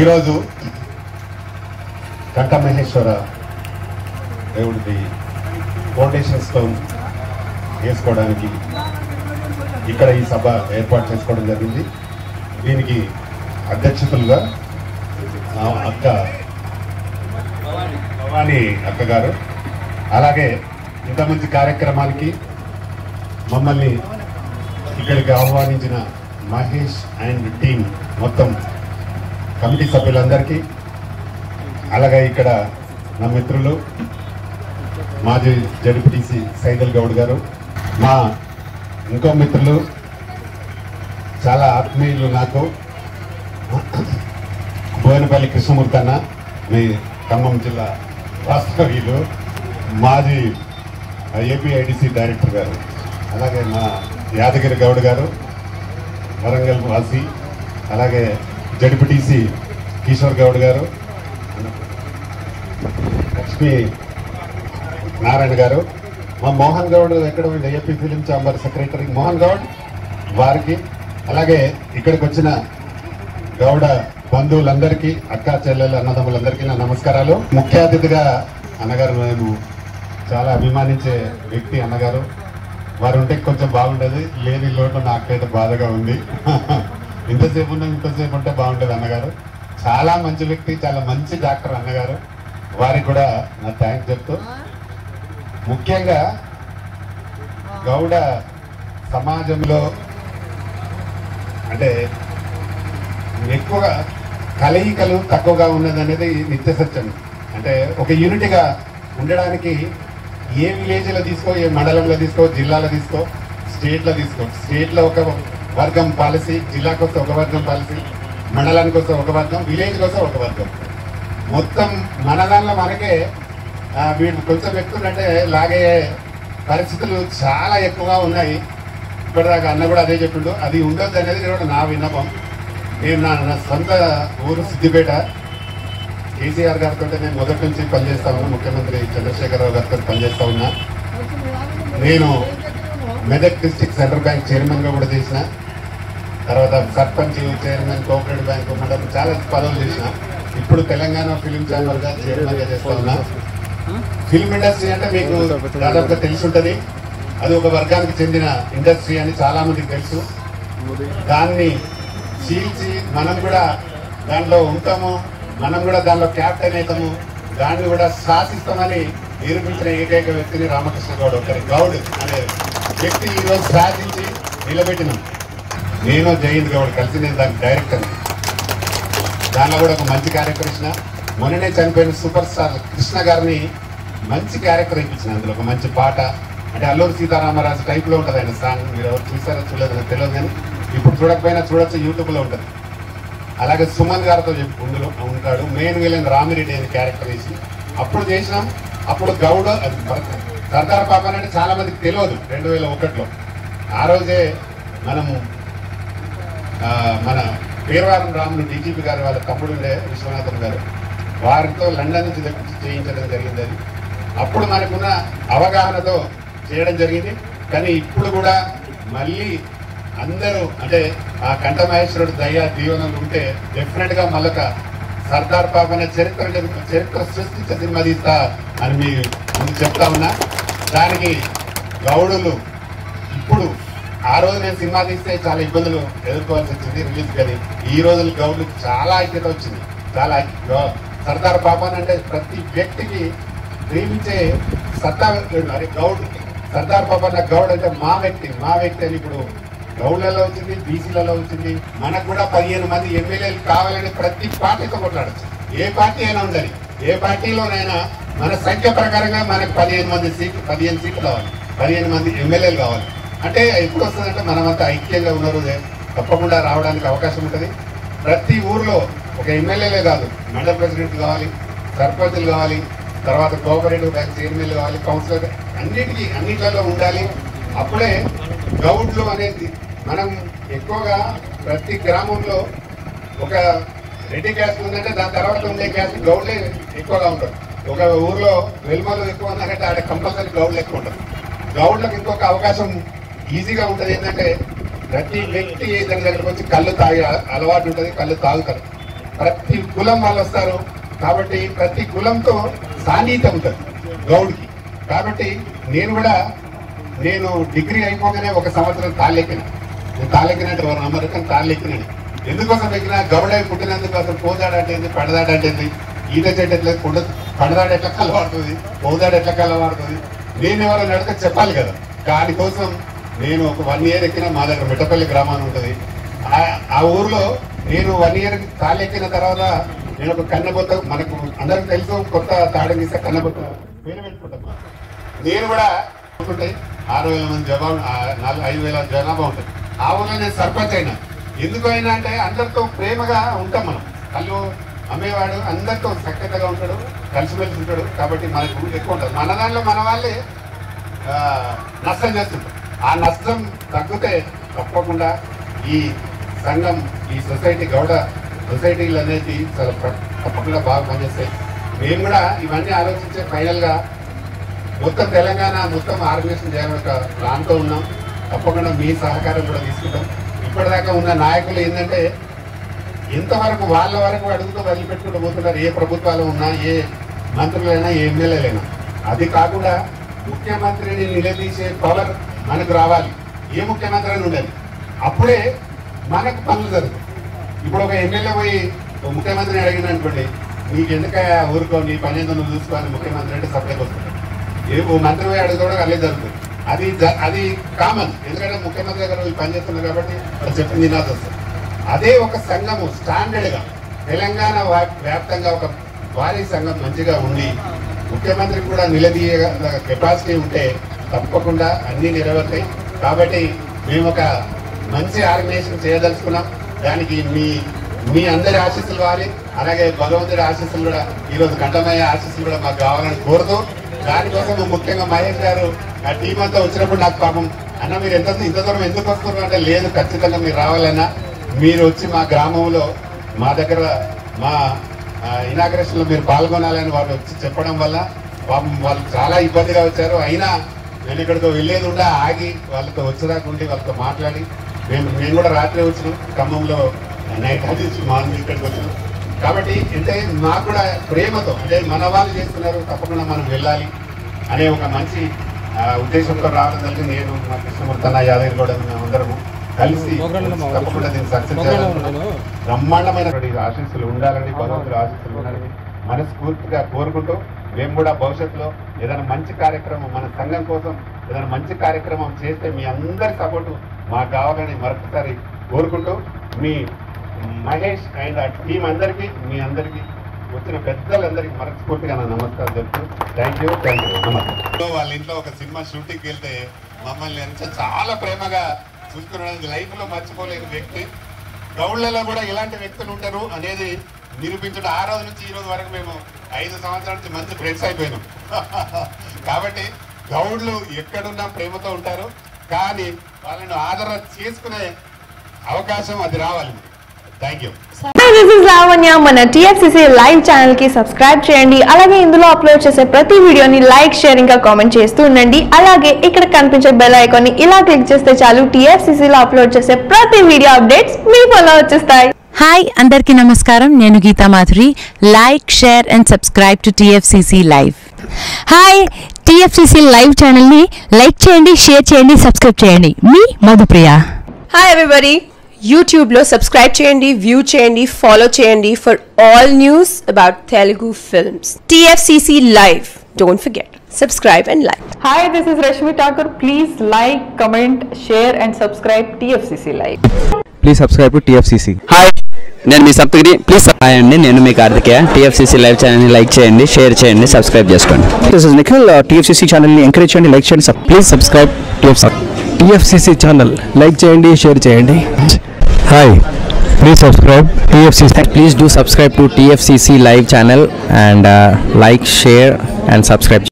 ఈరోజు కంఠ మహేశ్వర దేవుడిది foundation stone వేసుకోవడానికి ఇక్కడ ఈ సభ ఏర్పాటు చేసుకోవడం జరిగింది దీనికి అధ్యక్షతలుగా ఆ అక్క భవానీ అక్క గారు అలాగే ఇంత మంచి కార్యక్రమానికి మమ్మల్ని ఇక్కడికి ఆహ్వానించిన మహేష్ అండ్ టీం మొత్తం కమిటీ సభ్యులందరికీ అలాగే ఇక్కడ నా మిత్రులు మాజీ జడ్పీటీసీ సైదల్ గౌడ్ గారు మా ఇంకో మిత్రులు చాలా ఆత్మీయులు నాకు బోయినపల్లి కృష్ణమూర్తి అన్న మీ ఖమ్మం జిల్లా వాస్తవ్యులు మాజీ ఏపీఐడిసి డైరెక్టర్ గారు అలాగే మా యాదగిరి గౌడ్ గారు వరంగల్ వాసి అలాగే జడ్పీటీసీ కిషోర్ గౌడ్ గారు లక్ష్మీ నారాయణ గారు మా మోహన్ గౌడ్ ఎక్కడ ఉంది AP film chamber secretary Mohan Goud వారికి అలాగే ఇక్కడికి వచ్చిన గౌడ బంధువులందరికీ అక్క చెల్లెలు అన్నదమ్ములందరికీ నా నమస్కారాలు ముఖ్య అతిథిగా అన్నగారు నేను చాలా అభిమానించే వ్యక్తి అన్నగారు వారు ఉంటే కొంచెం బాగుండేది లేని లోటు నాకైతే బాధగా ఉంది ఇంతసేపు ఉన్నా ఇంతసేపు ఉంటే బాగుండేది అన్నగారు చాలా మంచి వ్యక్తి చాలా మంచి డాక్టర్ అన్నగారు వారికి కూడా నా థ్యాంక్స్ చెప్తూ ముఖ్యంగా గౌడ సమాజంలో అంటే ఎక్కువగా కలయికలు తక్కువగా ఉన్నది అనేది నిత్య సత్యం అంటే ఒక యూనిట్గా ఉండడానికి ఏ విలేజ్లో తీసుకో ఏ మండలంలో తీసుకో జిల్లాలో తీసుకో స్టేట్లో తీసుకో స్టేట్లో ఒక వర్గం పాలసీ జిల్లాకు వస్తే ఒక వర్గం పాలసీ మండలానికి వస్తే ఒక వర్గం విలేజ్కి వస్తే ఒక వర్గం మొత్తం మన దానిలో మనకే ఆ, వీడు కొంచెం ఎక్కువంటే లాగే పరిస్థితులు చాలా ఎక్కువగా ఉన్నాయి ఇప్పటిదాకా అన్న కూడా అదే చెప్పిండు అది ఉండొద్దు అనేది కూడా నా విన్నపం నేను నా నా సొంత ఊరు సిద్దిపేట కేసీఆర్ గారితో నేను మొదటి నుంచి పనిచేస్తా ఉన్నా ముఖ్యమంత్రి చంద్రశేఖరరావు గారితో పనిచేస్తా ఉన్నా నేను Medak district central bank chairman గా కూడా చేసిన తర్వాత సర్పంచ్ చైర్మన్ కోఆపరేటివ్ బ్యాంక్ మండలం చాలా పదవులు చేసిన ఇప్పుడు తెలంగాణ ఫిలిం ఛాంబర్ గా చైర్మన్ గా చేస్తా ఉన్నా ఫిల్మ్ ఇండస్ట్రీ అంటే మీకు దాదాపుగా తెలిసి ఉంటది అది ఒక వర్గానికి చెందిన ఇండస్ట్రీ అని చాలా మందికి తెలుసు దాన్ని చీల్చి మనం కూడా దాంట్లో ఉంటాము మనం కూడా దానిలో క్యాప్టెన్ అవుతాము దాన్ని కూడా శాసిస్తామని నిరూపించిన ఏకైక వ్యక్తిని రామకృష్ణ గౌడ్ ఒకరి గౌడ్ అనే వ్యక్తి ఈరోజు సాధించి నిలబెట్టినాం నేను జయంత్ గౌడ్ కలిసి నేను దానికి డైరెక్టర్ దానిలో కూడా ఒక మంచి క్యారెక్టర్ ఇచ్చిన మొన్ననే చనిపోయిన సూపర్ స్టార్ కృష్ణ గారిని మంచి క్యారెక్టర్ ఇప్పించిన అందులో ఒక మంచి పాట అంటే అల్లూరు సీతారామరాజు టైప్ లో ఉంటది ఆయన సాంగ్ మీరు ఎవరు చూసారో చూడలేదు నాకు తెలియదు కానీ ఇప్పుడు చూడకపోయినా చూడొచ్చు యూట్యూబ్ లో ఉంటది అలాగే సుమన్ గారితో చెప్పి ఉండులో ఉంటాడు మెయిన్ విలన్ రామిరెడ్డి అనే క్యారెక్టర్ వేసి అప్పుడు చేసినాం అప్పుడు గౌడ అది భరత్ సర్దార్ పాపన్ అంటే చాలా మందికి తెలియదు రెండు వేల ఒకటిలో ఆ రోజే మనము ఆ, మన పేరవారం రాములు డీజీపీ గారు వాళ్ళ తమ్ముడు ఉండే విశ్వనాథన్ గారు వారితో లండన్ నుంచి తెప్పించి చేయించడం జరిగింది అది అప్పుడు మనకున్న అవగాహనతో చేయడం జరిగింది కానీ ఇప్పుడు కూడా మళ్ళీ అందరూ అంటే ఆ కంఠమహేశ్వరుడు దయ దీవెనలు ఉంటే డెఫినెట్ గా మళ్ళొక సర్దార్ పాపన చరిత్ర చరిత్ర సృష్టించ సినిమా తీస్తా అని మీ ముందు చెప్తా ఉన్నా దానికి గౌడులు ఇప్పుడు ఆ రోజు నేను సినిమా తీస్తే చాలా ఇబ్బందులు ఎదుర్కోవాల్సి వచ్చింది రిలీజ్ కానీ ఈ రోజులు గౌడ్లు చాలా ఐక్యత వచ్చింది చాలా ఐక్య- సర్దార్ పాపన్ అంటే ప్రతి వ్యక్తికి ప్రేమించే సత్తా అరే గౌడ్ సర్దార్ పాపన్న గౌడ్ అంటే మా వ్యక్తి మా వ్యక్తి అని ఇప్పుడు గౌడ్లలో వచ్చింది బీసీలలో వచ్చింది మనకు కూడా పదిహేను మంది ఎమ్మెల్యేలు కావాలని ప్రతి పార్టీతో కొట్లాడచ్చు ఏ పార్టీ అయినా ఉండాలి ఏ పార్టీలోనైనా మన సంఖ్య ప్రకారంగా మనకు పదిహేను మంది సీట్లు పదిహేను సీట్లు కావాలి పదిహేను మంది ఎమ్మెల్యేలు కావాలి అంటే ఎప్పుడు వస్తుందంటే మనమంతా ఐక్యంగా ఉన్న రోజే తప్పకుండా రావడానికి అవకాశం ఉంటుంది ప్రతి ఊర్లో ఒక ఎమ్మెల్యేలే కాదు మండల ప్రెసిడెంట్ కావాలి సర్పంచులు కావాలి తర్వాత కోఆపరేటివ్ బ్యాంక్ చైర్మన్లు కావాలి కౌన్సిలర్ అన్నిటికీ అన్నిట్లలో ఉండాలి అప్పుడే గౌడ్లు అనేది మనం ఎక్కువగా ప్రతి గ్రామంలో ఒక రెడ్డి క్యాస్ట్ ఉందంటే దాని తర్వాత ఉండే క్యాస్ట్ గౌడ్లే ఎక్కువగా ఉంటారు ఒక ఊర్లో వెల్మలు ఎక్కువ ఉన్నారంటే ఆడ కంపల్సరీ గౌడ్లు ఎక్కువ ఉంటారు గౌడ్లకు ఇంకొక అవకాశం ఈజీగా ఉంటుంది ఏంటంటే ప్రతి వ్యక్తి దాని దగ్గరకు వచ్చి కళ్ళు తాగే అలవాటు ఉంటుంది కళ్ళు తాగుతారు ప్రతి కులం వాళ్ళు వస్తారు కాబట్టి ప్రతి కులంతో సాన్నిహిత ఉంటుంది గౌడ్కి కాబట్టి నేను కూడా నేను డిగ్రీ అయిపోగానే ఒక సంవత్సరం తాళ్ళెక్కిన నేను తాళ్ళెక్కినట్టు ఎవరు నమ్మరు కానీ తాళ్ళెక్కినని ఎందుకోసం ఎక్కిన గౌడ పుట్టినందుకు అసలు పోదాడంటేంది పడదాడంటేంది ఈత చెట్టు ఎట్లా కుండ పడదాడు ఎట్లా కలవాడుతుంది పోదాడు ఎట్లా కలవాడుతుంది నేను ఎవరో నడక చెప్పాలి కదా దానికోసం నేను ఒక వన్ ఇయర్ ఎక్కిన మా దగ్గర మిట్టపల్లి గ్రామాన్ని ఉంటుంది ఆ- ఆ ఊర్లో నేను వన్ ఇయర్ తాళ్ళెక్కిన తర్వాత నేను ఒక కన్నబొత్త మనకు అందరికి తెలుసు కొత్త తాడగిస్తే కన్నబొత్త పేరు పెట్టుకుంటాం నేను కూడా ఉంటాయి ఆరు వేల మంది జవాబు నాలుగు ఐదు వేల జనాభా ఉంటుంది ఆ ఊళ్ళో నేను సర్పంచ్ అయినా ఎందుకు అయినా అంటే అందరితో ప్రేమగా ఉంటాం మనం కళ్ళు అమ్మేవాడు అందరితో సఖ్యతగా ఉంటాడు కలిసిమెలిసి ఉంటాడు కాబట్టి మనకు ఎక్కువ ఉంటుంది మన దాంట్లో మన వాళ్ళే ఆ, నష్టం చేస్తుంటారు ఆ నష్టం తగ్గితే తప్పకుండా ఈ సంఘం ఈ సొసైటీ గౌడ సొసైటీలు అనేది చాలా ప్ర- తప్పకుండా బాగా పనిచేస్తాయి మేము కూడా ఇవన్నీ ఆలోచించే ఫైనల్గా మొత్తం తెలంగాణ మొత్తం ఆర్గనైజేషన్ చేయాలని ఒక ప్లాన్తో ఉన్నాం తప్పకుండా మీ సహకారం కూడా తీసుకుంటాం ఇప్పటిదాకా ఉన్న నాయకులు ఏంటంటే ఇంతవరకు వాళ్ళ వరకు అడుగుతూ వదిలిపెట్టుకుంటూ పోతున్నారు ఏ ప్రభుత్వాలు ఉన్నా ఏ మంత్రులైనా ఏ ఎమ్మెల్యేలైనా అది కాకుండా ముఖ్యమంత్రిని నిలదీసే పవర్ మనకు రావాలి ఏ ముఖ్యమంత్రి అని ఉండాలి అప్పుడే మనకు పనులు జరుగుతాయి ఇప్పుడు ఒక ఎమ్మెల్యే పోయి ఒక ముఖ్యమంత్రిని అడిగిన అనుకోండి నీకు ఎందుక ఊరుకో నీ పని ఏందో నువ్వు చూసుకోవాలి ముఖ్యమంత్రి అంటే సపరేట్ వస్తుంది ఏ ఓ మంత్రి పోయి అడుగుతాడో అల్లే జరుగుతుంది అది జ- అది కామన్ ఎందుకంటే ముఖ్యమంత్రి దగ్గర వీళ్ళు పనిచేస్తున్నారు కాబట్టి వాళ్ళు చెప్పింది వినాల్సి వస్తుంది అదే ఒక సంఘము స్టాండర్డ్ గా తెలంగాణ వ్యా- వ్యాప్తంగా ఒక భారీ సంఘం మంచిగా ఉండి ముఖ్యమంత్రికి కూడా నిలదీయ కెపాసిటీ ఉంటే తప్పకుండా అన్ని నెరవేరుతాయి కాబట్టి మేము ఒక మంచి ఆర్గనైజేషన్ చేయదలుచుకున్నాం దానికి మీ మీ అందరి ఆశీస్సులు కావాలి అలాగే భగవంతుడి ఆశీస్సులు కూడా ఈరోజు కంఠమయ్య ఆశీస్సులు కూడా మాకు కావాలని కోరుతూ దానికోసం ముఖ్యంగా మహేష్ గారు ఆ టీం అంతా వచ్చినప్పుడు నాకు పాపం అన్న మీరు ఎంత ఇంత దూరం ఎందుకు వస్తున్నారు అంటే లేదు ఖచ్చితంగా మీరు రావాలన్నా మీరు వచ్చి మా గ్రామంలో మా దగ్గర మా ఇనాగ్రేషన్ లో మీరు పాల్గొనాలని వాళ్ళు వచ్చి చెప్పడం వల్ల పాపం వాళ్ళు చాలా ఇబ్బందిగా వచ్చారు అయినా నేను ఇక్కడికి వెళ్ళేది ఉండా ఆగి వాళ్ళతో వచ్చేదాకా ఉండి వాళ్ళతో మాట్లాడి మేము మేము కూడా రాత్రి వచ్చినాం ఖమ్మంలో నైట్ ఆఫీస్ మార్నింగ్ ఇక్కడికి వచ్చినాం కాబట్టి అంటే మాకు కూడా ప్రేమతో అంటే మన వాళ్ళు చేస్తున్నారు తప్పకుండా మనం వెళ్ళాలి అనే ఒక మంచి ఆ, ఉద్దేశంతో రావడం జరిగింది నేను మా కృష్ణమూర్తి అన్న యాదగిరి కూడా మేము అందరము కలిసి తప్పకుండా దీన్ని సక్సెస్ చేయాలనుకున్నాం బ్రహ్మాండమైన ఆశీస్సులు ఉండాలని భగవంతుడి ఆశీస్సులు ఉండాలని మనస్ఫూర్తిగా కోరుకుంటూ మేము కూడా భవిష్యత్తులో ఏదైనా మంచి కార్యక్రమం మన సంఘం కోసం ఏదైనా మంచి కార్యక్రమం చేస్తే మీ అందరి సపోర్టు మాకు కావాలని మరొకసారి కోరుకుంటూ మీ మహేష్ అండ్ ఆ టీం అందరికీ మీ అందరికీ వచ్చిన పెద్దలందరికీ మనస్ఫూర్తిగా నా నమస్కారం చెప్తూ థ్యాంక్ యూ థ్యాంక్ యూ నమస్తే వాళ్ళ ఇంట్లో ఒక సినిమా షూటింగ్కి వెళ్తే మమ్మల్ని ఎంత చాలా ప్రేమగా చూసుకున్నాడు లైఫ్ లో మర్చిపోలేని వ్యక్తి గౌళ్లలో కూడా ఇలాంటి వ్యక్తులు ఉంటారు అనేది నిరూపించడం ఆ రోజు నుంచి ఈ రోజు వరకు మేము ఐదు సంవత్సరాల నుంచి మంచి ఫ్రెండ్స్ అయిపోయినాం కాబట్టి గౌడ్లు ఎక్కడున్నా ప్రేమతో ఉంటారు కానీ వాళ్ళని ఆదరణ చేసుకునే అవకాశం అది రావాలి thank you hi this is Lavanya మన టీఎఫ్సిసి లైవ్ ఛానల్ కి సబ్స్క్రైబ్ చేయండి అలాగే ఇందులో అప్లోడ్ చేసే ప్రతి వీడియోని లైక్ షేర్ ఇంకా కామెంట్ చేస్తూ ఉండండి అలాగే ఇక్కడ కనిపించే బెల్ ఐకాన్ ని ఇలా క్లిక్ చేస్తే చాలు TFCC లో అప్లోడ్ చేసే ప్రతి వీడియో అప్డేట్స్ మీ ఫోన్లో వచ్చేస్తాయి హాయ్ అందరికీ నమస్కారం నేను Geeta Madhuri like share and subscribe to TFCC live hi TFCC live ఛానల్ని లైక్ చేయండి షేర్ చేయండి సబ్స్క్రైబ్ చేయండి మీ మధుప్రియ హాయ్ ఎవ్రీబడి యూట్యూబ్లో సబ్స్క్రైబ్ చేయండి వ్యూ చేయండి ఫాలో చేయండి for all news about Telugu films TFCC live don't forget subscribe and like Hi, this is Rashmi Thakur. Please like, comment, share, and subscribe TFCC Live. Please subscribe to TFCC hi నేను మీ Saptagiri please hi అండి నేను మీ Karthikeya TFCC live ఛానల్ని like చేయండి share చేయండి subscribe చేసుకోండి this is Nikhil TFCC ఛానల్ని ఎంకరేజ్ చేయండి లైక్ చేయండి please subscribe TFCC channel like చేయండి షేర్ చేయండి hi please subscribe TFCC please do subscribe to TFCC live channel and like share and subscribe